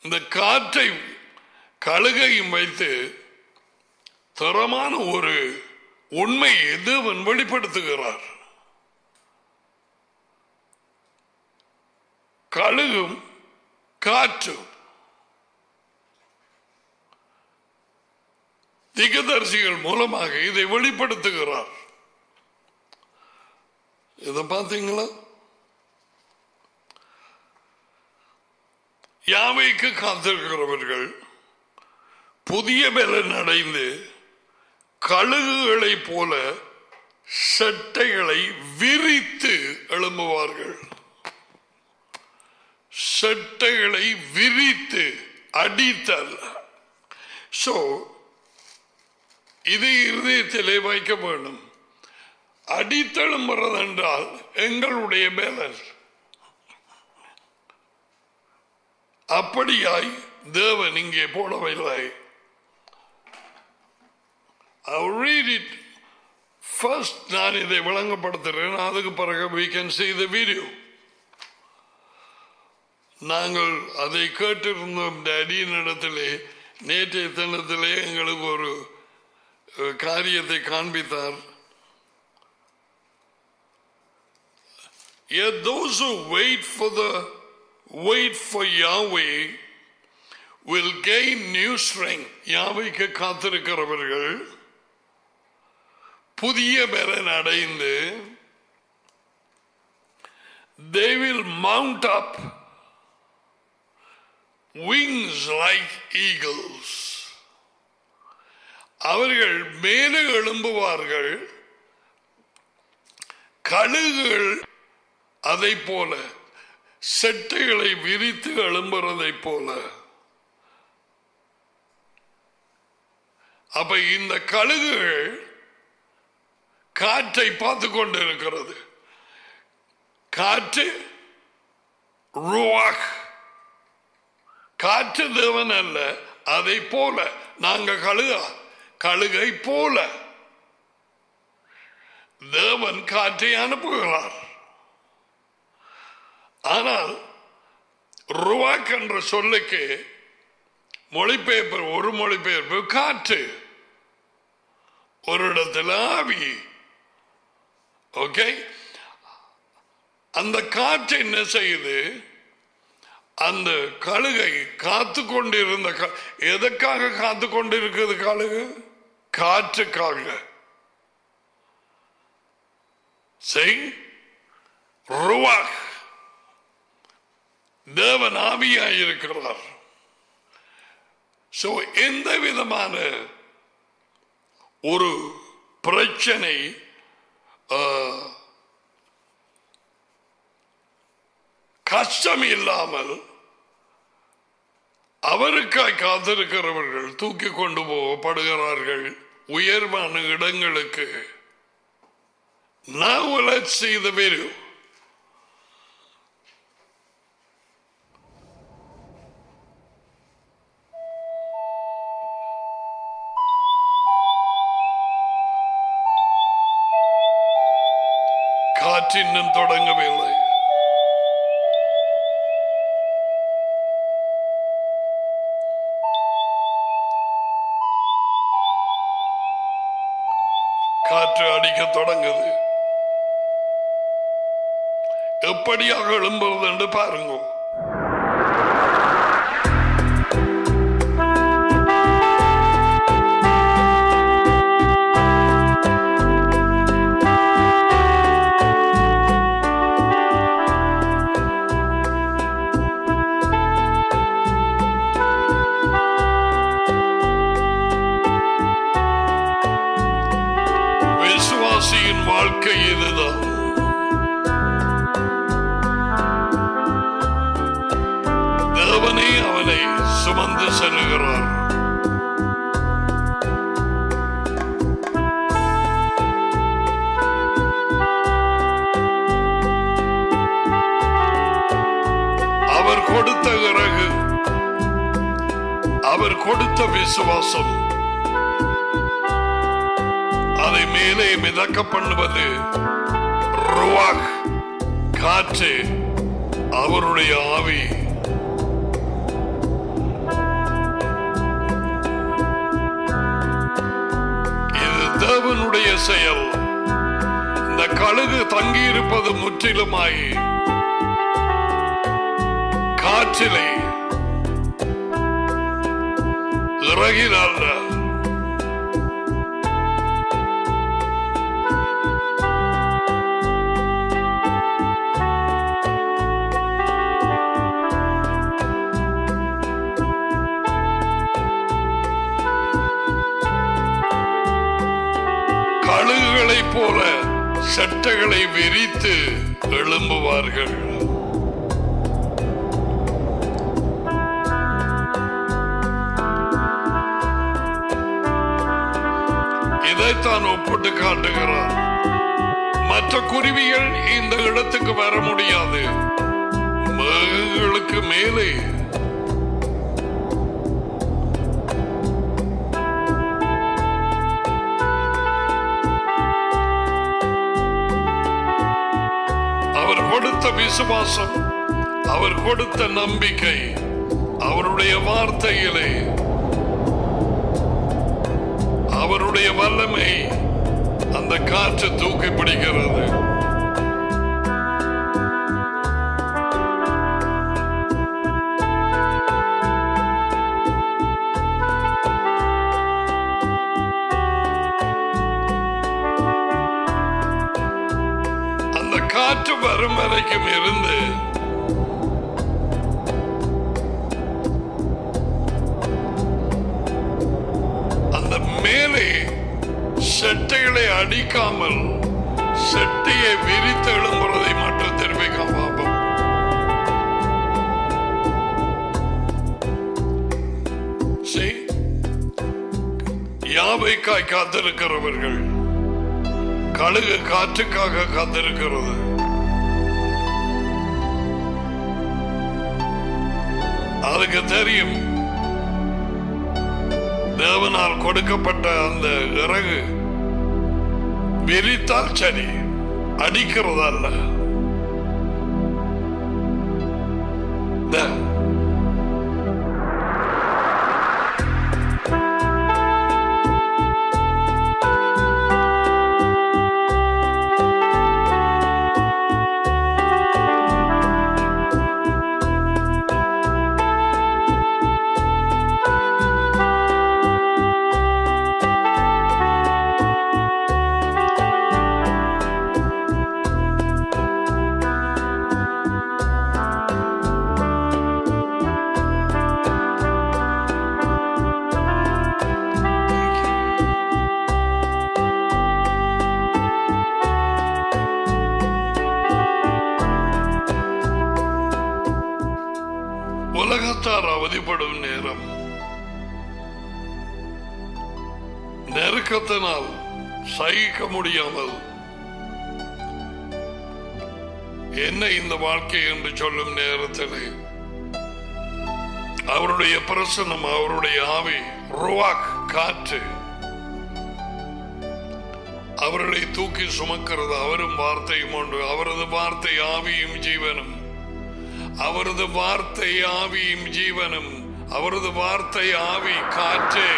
இந்த காற்றை கழுகையும் வைத்து தரமான ஒரு உண்மையை தேவன் வெளிப்படுத்துகிறார் கழுகும் காற்றும் திகதரிசிகள் மூலமாக இதை வெளிப்படுத்துகிறார் இதை பார்த்தீங்களா யாவைக்கு காத்திருக்கிறவர்கள் புதிய பலன் அடைந்து கழுகுகளைப் போல செட்டைகளை விரித்து எழும்புவார்கள் செட்டைகளை விரித்து அடித்தல் சோ இது இருதயத்திலே வைக்க வேண்டும் அடித்தெழும்புறது என்றால் எங்களுடைய பேலன்ஸ் அப்படியாய் தேவன் இங்கே போடவில்லை I'll read it. First நான் இதை விளங்கப்படுத்துகிறேன் அதுக்கு பிறகு we can see the video. நாங்கள் அதை கேட்டிருந்தோம் டேடியின் இடத்திலே நேற்றைய தினத்திலே எங்களுக்கு ஒரு அஹ், காரியத்தை காண்பித்தார் Yet those who wait for the wait for Yahweh will gain new strength. யாவைக்கு காத்திருக்கிறவர்கள் புதிய பலன் அடைந்து they will mount up wings like eagles அவர்கள் மேலே எழும்புவார்கள் கழுகுகள் அதை போல செட்டைகளை விரித்து எழும்புறதை போல அப்ப இந்த கழுகுகள் காற்றை பார்த்து கொண்டிருக்கிறது காற்று ருவாக் காற்று தேவன் அல்ல அதை போல நாங்க கழுகா கழுகை போல தேவன் காற்றை அனுப்புகிறார் ஆனால் ருவாக் என்ற சொல்லுக்கு மொழிபெயர்ப்பு ஒரு மொழிபெயர்ப்பு காற்று ஒரு இடத்துல ஆவி ஓகே அந்த காற்று என்ன செய்யுது அந்த கழுகை காத்து கொண்டிருந்த க- எதற்காக காத்து கொண்டிருக்குது கழுகு காற்றுக்காக செய் ருவாக் தேவன் ஆவியாயிருக்கிறார் சோ எந்த விதமான ஒரு பிரச்சனை ஆ, கஷ்டம் இல்லாமல் அவருக்காய் காத்திருக்கிறவர்கள் தூக்கி கொண்டு போகப்படுகிறார்கள் உயர்வான இடங்களுக்கு Now let's see the video. காற்று இன்னும் தொடங்கவில்லை காற்று அடிக்க தொடங்குது எப்படியாக எழும்புவது என்று பாருங்க விசுவாசியின் வாழ்க்கை இதுதான் தேவனே அவனை சுமந்து செல்லுகிறார் அவர் கொடுத்த இறகு அவர் கொடுத்த விசுவாசம் அதை மேலே மிதக்க பண்ணுவது ருவாக் காற்று அவருடைய ஆவி தேவனுடைய செயல் இந்த கழுகு தங்கியிருப்பது முற்றிலுமாய் காற்றிலே இறகினால கழுகுகளைப் போல சட்டைகளை விரித்து எழும்புவார்கள் இதைத்தான் ஒப்பிட்டு காட்டுகிறார் மற்ற குருவிகள் இந்த இடத்துக்கு வர முடியாது மேகங்களுக்கு மேலே அவர் கொடுத்த விசுவாசம் அவர் கொடுத்த நம்பிக்கை அவருடைய வார்த்தையிலே அவருடைய வல்லமை அந்த காற்று தூக்கி பிடிக்கிறது அந்த காற்று வரும் வரைக்கும் இருந்து அந்த மேலே செட்டைகளை அடிக்காமல் செட்டையை விரித்து எழும்புறதை மட்டும் தெரிவிக்க பார்ப்போம் See? யாவைக்காய் காத்திருக்கிறவர்கள் கழுகு காற்றுக்காக காத்திருக்கிறது அதுக்கு தெரியும் தேவனால் கொடுக்கப்பட்ட அந்த இறகு விரித்தால் சரி அடிக்கிறது அல்ல இந்த- உலகத்தார் அவதிப்படும் நேரம் நெருக்கத்தினால் சகிக்க முடியாமல் என்ன இந்த வாழ்க்கை என்று சொல்லும் நேரத்திலே அவருடைய பிரசனம் அவருடைய ஆவி ருவாக் காற்று அவர்களை தூக்கி சுமக்கிறது அவரும் வார்த்தையும் உண்டு அவரது வார்த்தை ஆவியும் ஜீவனும் அவரது வார்த்தை ஆவியும் ஜீவனும் அவரது வார்த்தை ஆவி காற்றே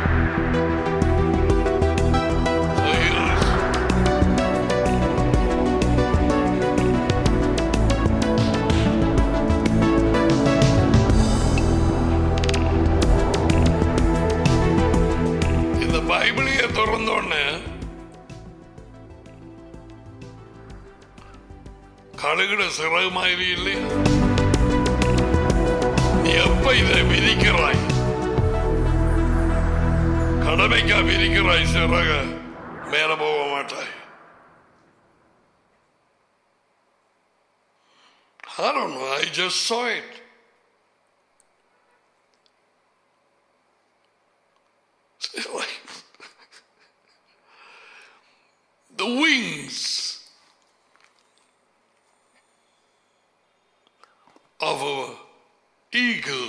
இந்த பைபிளையே திறந்தோடனே கழுகுட சிறகு மாதிரி இல்லையா நீ எப்ப இதை விதிக்கிறாய் கடமைக்கா விதிக்கிறாய் சிறக மேல போக மாட்டாய் I don't know. I just saw it. Like, the wings of a eagle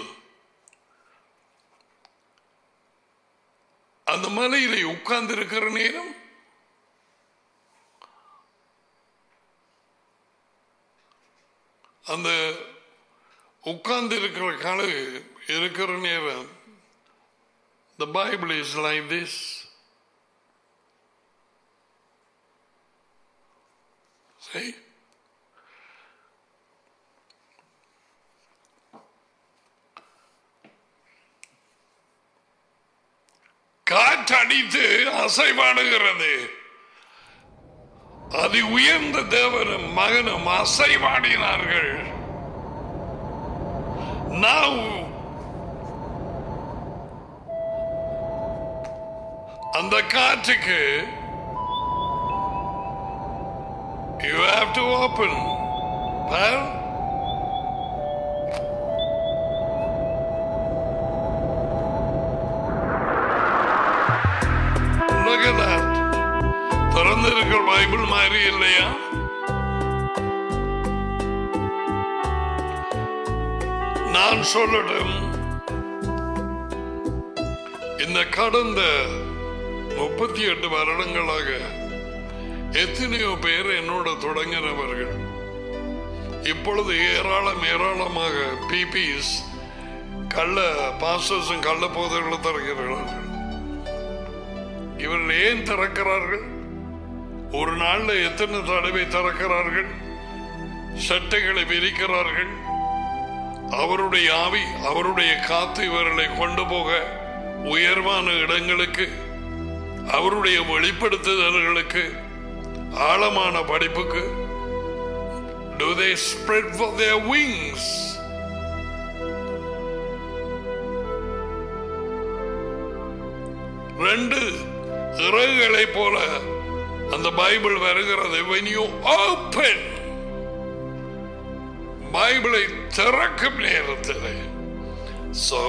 அந்த மலையிலே உட்கார்ந்து இருக்கிற நேரம் அந்த உட்கார்ந்து இருக்கிற கழுகு இருக்கிற நேரம் The Bible is like this. See? காற்றடித்து அசைவாடுகிறது அதி உயர்ந்த தேவனும் மகனும் அசைவாடினார்கள் Now அந்த காற்றுக்கு you have to open well look at that திறந்திருக்கிற பைபிள் மாதிரி இல்லையா நான் சொல்லட்டும் இந்த கடந்த முப்பத்தி எட்டு வருடங்களாக எத்தனையோ பேர் என்னோட தொடங்கினவர்கள் இப்பொழுது ஏராளம் ஏராளமாக பிபிஸ் கள்ள பாஸ்டர்ஸும் கள்ள போதர்களை திறக்கிறார்கள் இவர்கள் ஏன் திறக்கிறார்கள் ஒரு நாள்ல எத்தனை தடவை திறக்கிறார்கள் சட்டைகளை விரிக்கிறார்கள் அவருடைய ஆவி அவருடைய காத்து இவர்களை கொண்டு போக உயர்வான இடங்களுக்கு அவருடைய வெளிப்படுத்துதல்களுக்கு ஆழமான படிப்புக்கு do they spread for their wings ரெண்டு இறகுகளை போல அந்த பைபிள் வருகிறது when you open பைபிளை திறக்கும் நேரத்தில் சோ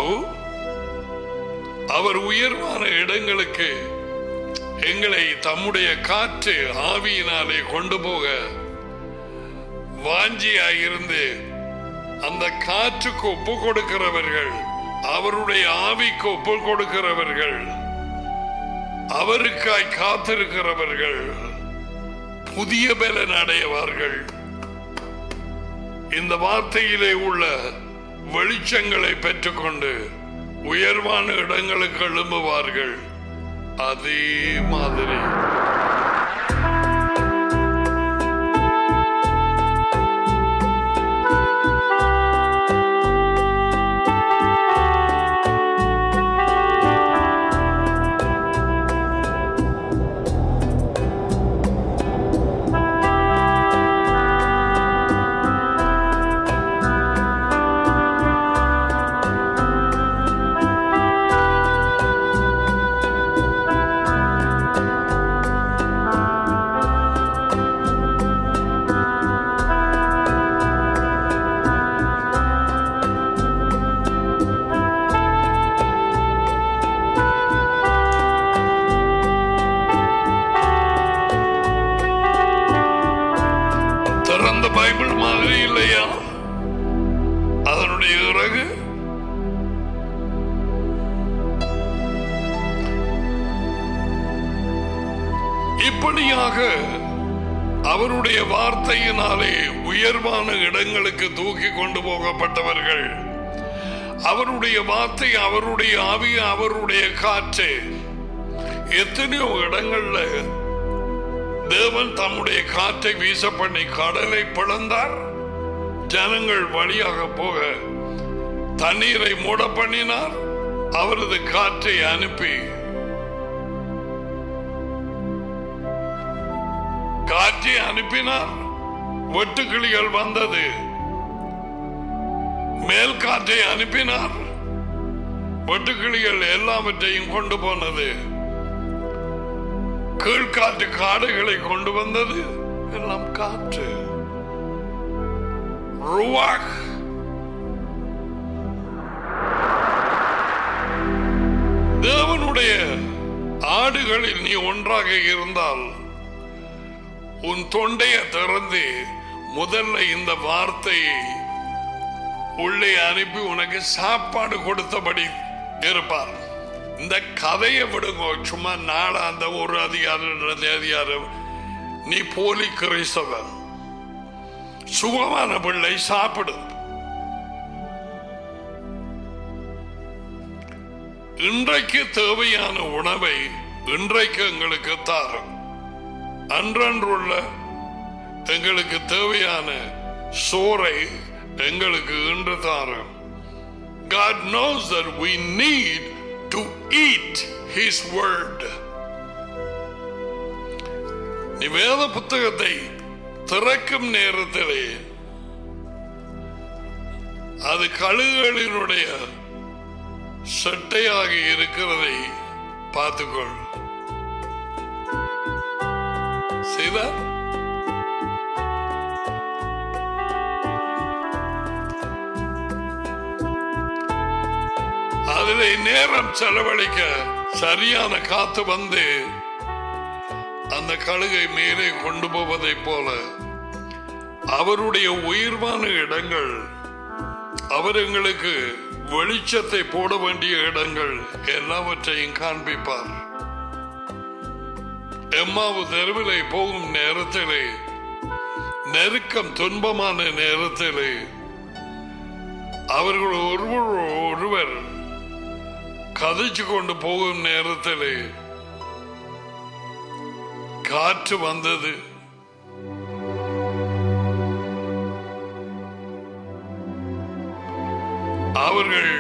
அவர் உயர்வான இடங்களுக்கு எங்களை தம்முடைய காற்று ஆவியினாலே கொண்டு போக வாஞ்சியாயிருந்து அந்த காற்றுக்கு ஒப்பு கொடுக்கிறவர்கள் அவருடைய ஆவிக்கு ஒப்பு கொடுக்கிறவர்கள் அவருக்காய் காத்திருக்கிறவர்கள் புதிய பலன் அடைவார்கள் இந்த வார்த்தையிலே உள்ள வெளிச்சங்களை பெற்றுக்கொண்டு உயர்வான இடங்களுக்கு எழும்புவார்கள் அதே மாதிரி திறந்த பைபிள் மாதிரி இல்லையா அதனுடைய இறகு இப்படியாக அவருடைய வார்த்தையினாலே உயர்வான இடங்களுக்கு தூக்கி கொண்டு போகப்பட்டவர்கள் அவருடைய வார்த்தை அவருடைய ஆவி அவருடைய காற்று எத்தனையோ இடங்கள்ல தேவன் தம்முடைய காற்றை வீச பண்ணி கடலை பிளந்தார் ஜனங்கள் வழியாக போக தண்ணீரை மூட பண்ணினார் அவரது காற்றை அனுப்பி காற்றை அனுப்பினார் வெட்டுக்கிளிகள் வந்தது மேல் காற்றை அனுப்பினார் வெட்டுக்கிளிகள் எல்லாவற்றையும் கொண்டு போனது கீழ்காற்று காடுகளை கொண்டு வந்தது எல்லாம் காற்று ருவாக் தேவனுடைய ஆடுகளில் நீ ஒன்றாக இருந்தால் உன் தொண்டையை திறந்து முதல்ல இந்த வார்த்தையை உள்ளே அனுப்பி உனக்கு சாப்பாடு கொடுத்தபடி இருப்பார் இந்த கதையை விடுங்க சும்மா நாளா அந்த ஒரு அதிகாரம் ரெண்டு அதிகாரம் நீ போலி கிறிஸ்தவன் சுகமான பிள்ளை சாப்பிடும் இன்றைக்கு தேவையான உணவை இன்றைக்கு எங்களுக்கு தாரும் அன்றன்றுள்ள எங்களுக்கு தேவையான சோறை எங்களுக்கு இன்று தாரும் God knows that we need to eat His word. நீ வேத புத்தகத்தை திறக்கும் நேரத்திலே அது கழுகுகளினுடைய சட்டையாக இருக்கிறதை பார்த்துக்கொள் செய்தா அதிலே நேரம் செலவழிக்க சரியான காத்து வந்து அந்த கழுகை மேலே கொண்டு போவதைப் போல அவருடைய உயிர்வான இடங்கள் அவர் எங்களுக்கு வெளிச்சத்தை போட வேண்டிய இடங்கள் எல்லாவற்றையும் காண்பிப்பார் எம்மாவு தெருவிலே போகும் நேரத்திலே நெருக்கம் துன்பமான நேரத்திலே அவர்கள் ஒருவர் ஒருவர் கதைச்சு கொண்டு போகும் நேரத்திலே காற்று வந்தது அவர்கள்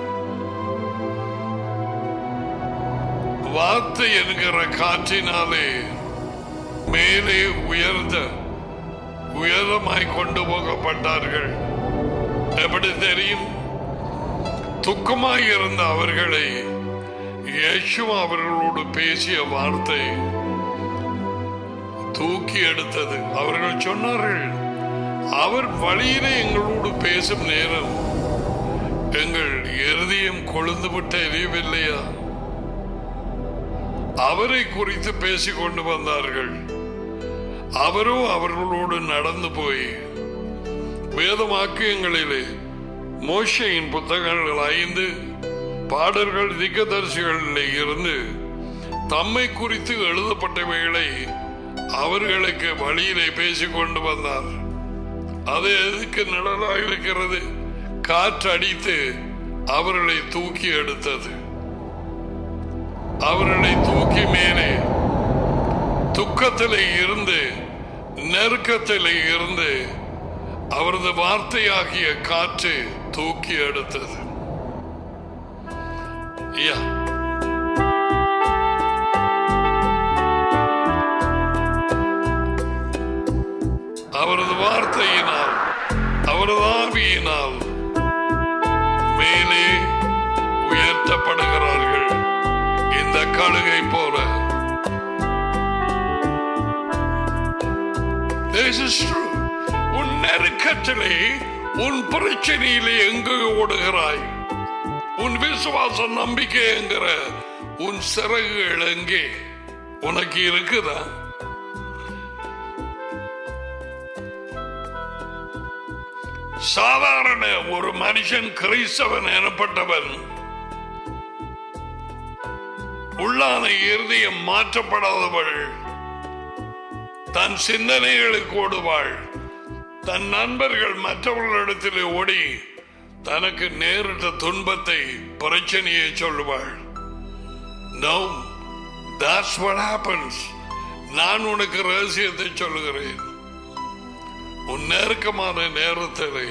வார்த்தை என்கிற காற்றினாலே மேலே உயர்ந்த உயரமாய் கொண்டு போகப்பட்டார்கள் எப்படி தெரியும் துக்கமாய் இருந்த அவர்களை இயேசு அவர்களோடு பேசிய வார்த்தை தூக்கி எடுத்தது அவர்கள் சொன்னார்கள் அவர் வழியிலே எங்களோடு பேசும் நேரம் எங்கள் இருதயம் கொழுந்து விட்டு எரியவில்லையா அவரை குறித்து பேசிக் கொண்டு வந்தார்கள் அவரோ அவர்களோடு நடந்து போய் வேதவாக்கியங்களிலே மோஷையின் புத்தகங்கள் ஐந்து பாடல்கள் திக்கதரிசிகளிலே இருந்து தம்மை குறித்து எழுதப்பட்டவைகளை அவர்களுக்கு வழியிலே பேசிக் கொண்டு வந்தார் அது எதுக்கு நிழலாக இருக்கிறது காற்று அடித்து அவர்களை தூக்கி எடுத்தது அவர்களை தூக்கி மேலே துக்கத்திலே இருந்து நெருக்கத்திலே இருந்து அவரது வார்த்தையாகிய காற்று தூக்கி எடுத்தது யா அவரது வார்த்தையினால் அவரது ஆவியினால் மேலே உயர்த்தப்படுகிறார்கள் இந்த கழுகை போல This is true. உன் நெருக்கத்திலே உன் பிரச்சனையிலே எங்கு ஓடுகிறாய் உன் விசுவாச நம்பிக்கை என்கிற உன் சிறகுகள் எங்கே உனக்கு இருக்குதா சாதாரண ஒரு மனுஷன் கிறிஸ்தவன் எனப்பட்டவன் உள்ளான இருதயம் மாற்றப்படாதவள் தன் சிந்தனைகளுக்கு ஓடுவாள் தன் நண்பர்கள் மற்றவர்களிடத்தில் ஓடி தனக்கு நேரிட்ட துன்பத்தை பிரச்சனையை சொல்லுவாள் No, that's what happens. நான் உனக்கு ரகசியத்தை சொல்லுகிறேன் உன் நெருக்கமான நேரத்தில்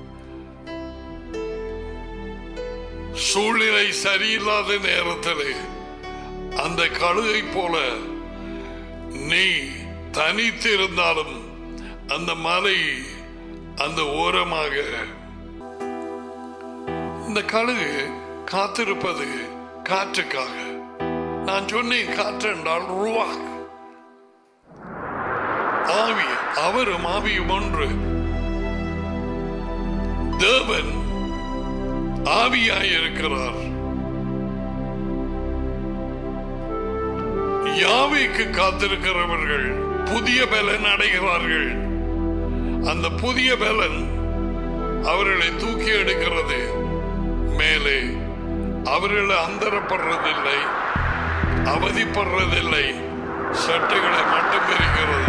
சூழ்நிலை சரியில்லாத நேரத்தில் அந்த கழுகை போல நீ தனித்திருந்தாலும் அந்த மலை அந்த ஓரமாக இந்த கழுகு காத்திருப்பது காற்றுக்காக நான் சொன்னேன் காற்று என்றால் ரூவா ஆவி அவரும் ஆவியும் ஒன்று தேவன் ஆவியாயிருக்கிறார் யாவைக்கு காத்திருக்கிறவர்கள் புதிய பலன் அடைகிறார்கள் அந்த புதிய பலன் அவர்களை தூக்கி எடுக்கிறது மேலே அவர்களை அந்தரப்படுறதில்லை அவதிப்படுறதில்லை சட்டைகளை மட்டும் இருக்கிறது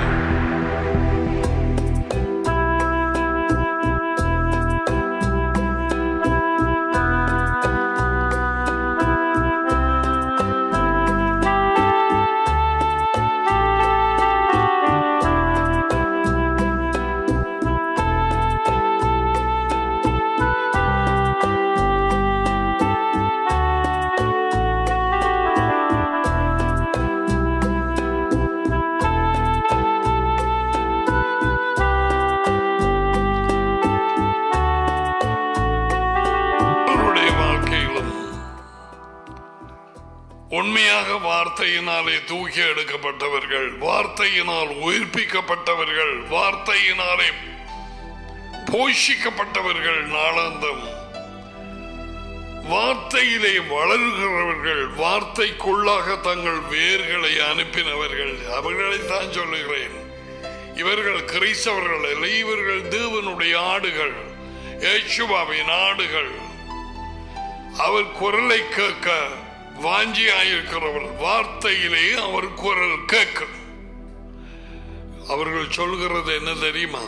உண்மையாக வார்த்தையினாலே தூக்கி எடுக்கப்பட்டவர்கள் வார்த்தையினால் உயிர்ப்பிக்கப்பட்டவர்கள் வார்த்தையினாலே போஷிக்கப்பட்டவர்கள் நாளாந்தம் வார்த்தையிலே வளர்கிறவர்கள் வார்த்தைக்குள்ளாக தங்கள் வேர்களை அனுப்பினவர்கள் அவர்களை தான் சொல்லுகிறேன் இவர்கள் கிறிஸ்தவர்கள் அல்ல இவர்கள் தேவனுடைய ஆடுகள் ஏசுபாவின் ஆடுகள் அவர் குரலை கேட்க வாஞ்சியாயிருக்கிறவர் வார்த்தையிலே அவர் குரல் கேட்கும் அவர்கள் சொல்கிறது என்ன தெரியுமா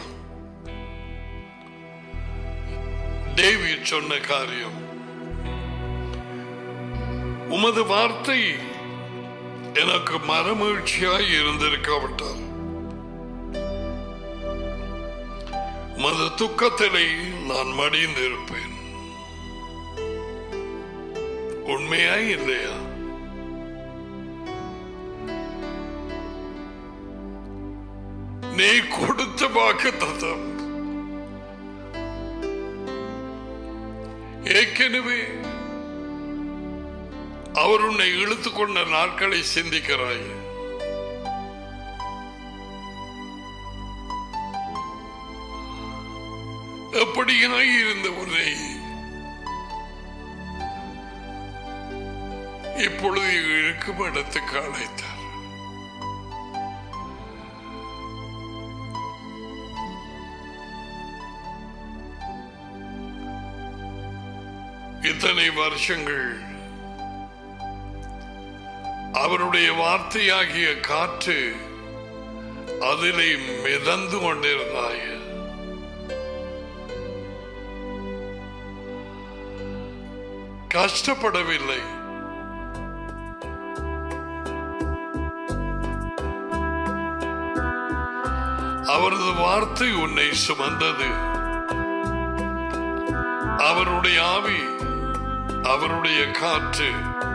டேவிட் சொன்ன காரியம் உமது வார்த்தை எனக்கு மரமகிழ்ச்சியாய் இருந்திருக்காவிட்டால் உமது துக்கத்திலே நான் மடிந்திருப்பேன் உண்மையா இல்லையா நீ கொடுத்த வாக்கு தத்தம் ஏற்கனவே அவர் உன்னை இழுத்து கொண்ட நாட்களை சிந்திக்கிறாய் எப்படியாய் இருந்த உன்னை இப்பொழுது இருக்கும் இடத்துக்கு அழைத்தார் இத்தனை வருஷங்கள் அவருடைய வார்த்தையாகிய காற்று அதிலே மிதந்து கொண்டிருந்தாய் கஷ்டப்படவில்லை அவரது வார்த்தை உன்னை சுமந்தது அவருடைய ஆவி அவருடைய காற்று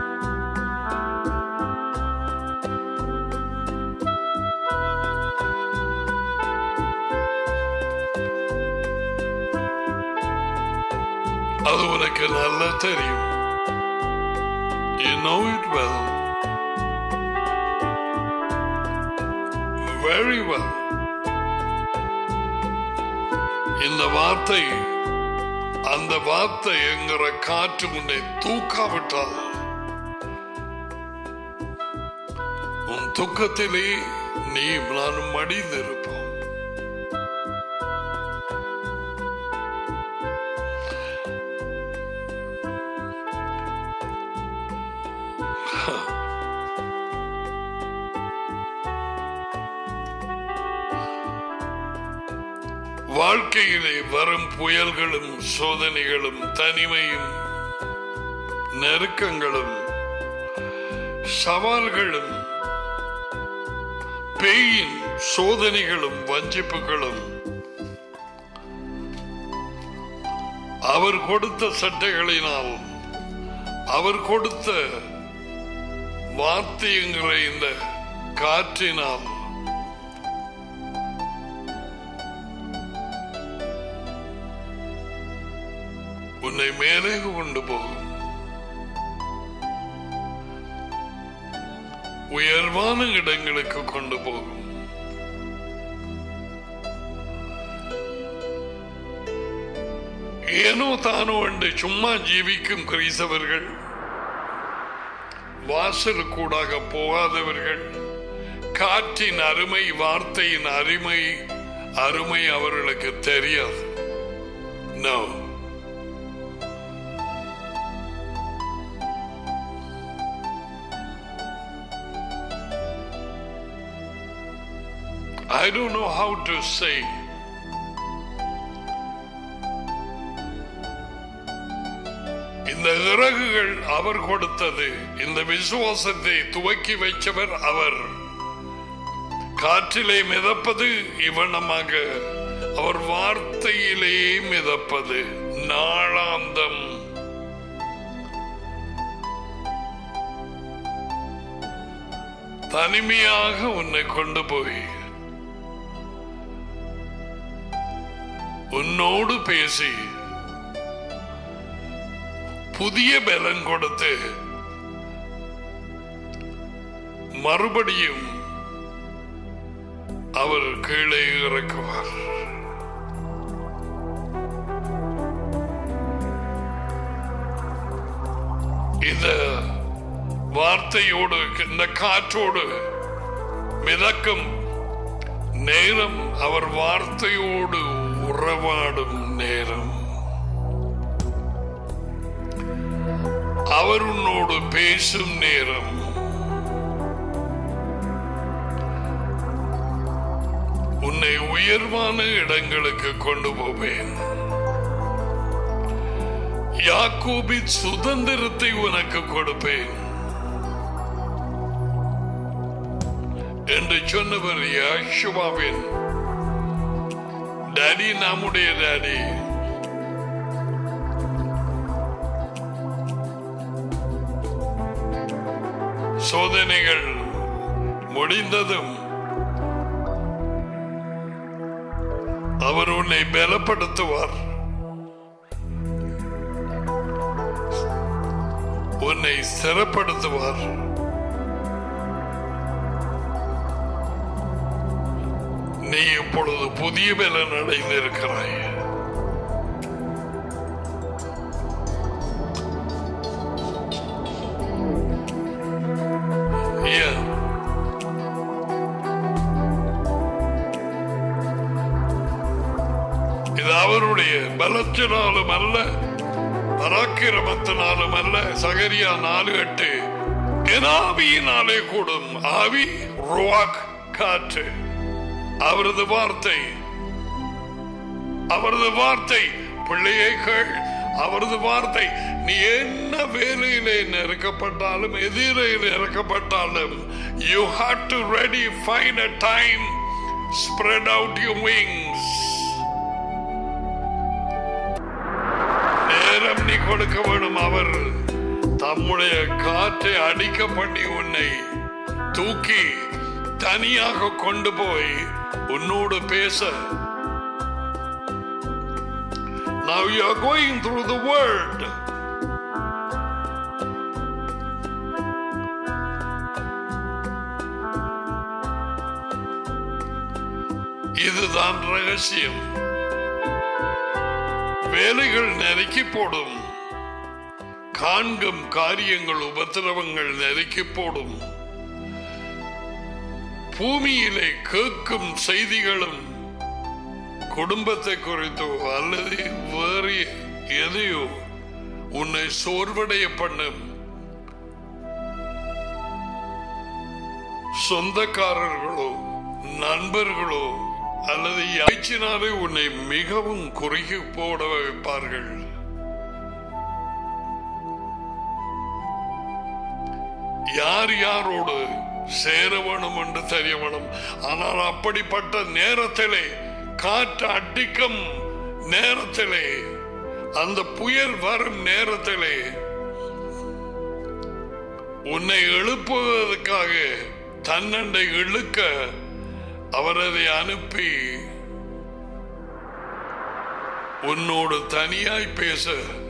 அது உனக்கு நல்லா தெரியும் You know it well. Very well. இந்த வார்த்தை அந்த வார்த்தை என்கிற காற்று உன்னை தூக்காவிட்டால் உன் துக்கத்திலே நீ நானும் மடிந்திருப்போம் வாழ்க்கையிலே வரும் புயல்களும் சோதனைகளும் தனிமையும் நெருக்கங்களும் சவால்களும் பேயின் சோதனைகளும் வஞ்சிப்புகளும் அவர் கொடுத்த சட்டைகளினால் அவர் கொடுத்த வார்த்தைங்கிற இந்த காற்றினால் உன்னை மேலே கொண்டு போகும் உயர்வான இடங்களுக்கு கொண்டு போகும் ஏனோ தானோ என்று சும்மா ஜீவிக்கும் கிறிஸ்தவர்கள் வாசலுக்கூடாக போகாதவர்கள் காற்றின் அருமை வார்த்தையின் அருமை அருமை அவர்களுக்கு தெரியாது No. I don't know how to say. இந்த இறகுகள் அவர் கொடுத்தது இந்த விசுவாசத்தை துவக்கி வைச்சவர் அவர் காற்றிலே மிதப்பது இவனமாக அவர் வார்த்தையிலே மிதப்பது நாளாந்தம் தனிமையாக உன்னை கொண்டு போய் உன்னோடு பேசி புதிய பலன் கொடுத்து மறுபடியும் அவர் கீழே இறக்குவார் இந்த வார்த்தையோடு இந்த காற்றோடு மிதக்கும் நேரம் அவர் வார்த்தையோடு உறவாடும் நேரம் அவர் உன்னோடு பேசும் நேரம் உன்னை உயர்வான இடங்களுக்கு கொண்டு போவேன் யாக்கோபின் சுதந்திரத்தை உனக்கு கொடுப்பேன் என்று சொன்னவர் யாஷுவாவின் டாடி நம்முடைய டாடி சோதனைகள் முடிந்ததும் அவர் உன்னை பலப்படுத்துவார் உன்னை சிறப்படுத்துவார் நீ இப்பொழுது புதிய பலன் அடைந்திருக்கிறாய் Yeah. இது அவருடைய பலத்தினாலும் அல்ல பராக்கிரமத்தினாலும் அல்ல சகரியா நாலு எட்டு என் ஆவியினாலே கூடும் ஆவி ருவாக் காற்று அவரது வார்த்தை அவரது வார்த்தை பிள்ளையைகள் அவரது வார்த்தை நீ என்ன வேலையிலே நெருக்கப்பட்டாலும் எதிரையில் இறக்கப்பட்டாலும் you have to ready find a time spread out you wings நேரம் நீ கொடுக்க வேண்டும் அவர் தம்முடைய காற்றை அடிக்க பண்ணி உன்னை தூக்கி தனியாக கொண்டு போய் உன்னோடு பேச Now you are going through the word. இதுதான் ரகசியம் வேலைகள் நெருக்கி போடும் காண்கும் காரியங்கள் உபத்திரவங்கள் நெருக்கி போடும் பூமியிலே கேட்கும் செய்திகளும் குடும்பத்தை குறித்தோ அல்லது வேறு எதையோ உன்னை சோர்வடைய பண்ணும் சொந்தக்காரர்களோ நண்பர்களோ அல்லது யாய்ச்சினாலே உன்னை மிகவும் குறுகி போட வைப்பார்கள் யார் யாரோடு சேர வேணும் என்று தெரிய வேணும் ஆனால் அப்படிப்பட்ட நேரத்திலே காற்று அடிக்கும் நேரத்திலே அந்த புயல் வரும் நேரத்திலே உன்னை எழுப்புவதற்காக தன்னண்டை இழுக்க அவர் அதை அனுப்பி உன்னோடு தனியாய் பேச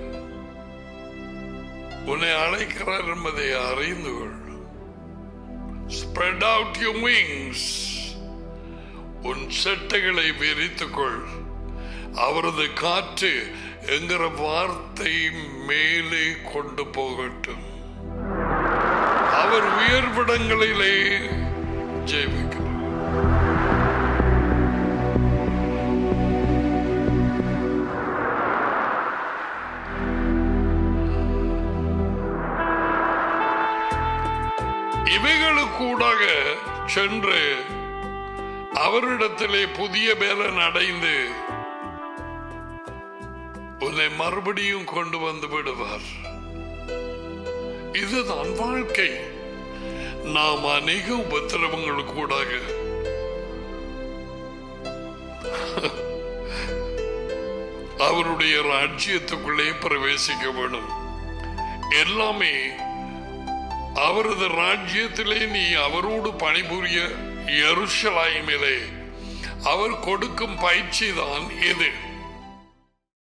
உன்னை அழைக்கிறார் என்பதை அறிந்து கொள் ஸ்ப்ரெட் அவுட் யூ விங்ஸ் உன் செட்டைகளை விரித்துக்கொள் அவரது காற்று என்கிற வார்த்தை மேலே கொண்டு போகட்டும் அவர் உயர்விடங்களிலே ஜெயிக்கிறார் இவைகளுக்கூடாக சென்று அவரிடத்திலே புதிய பேலன் அடைந்து உன்னை மறுபடியும் கொண்டு வந்து விடுவார் இதுதான் வாழ்க்கை நாம் அநேக உபத்திரவங்களுக்கூடாக அவருடைய ராஜ்யத்துக்குள்ளே பிரவேசிக்க வேண்டும் எல்லாமே அவரது ராஜ்யத்திலே நீ அவரோடு பணிபுரிய எருஷலாய்மிலே அவர் கொடுக்கும் பயிற்சி தான் இது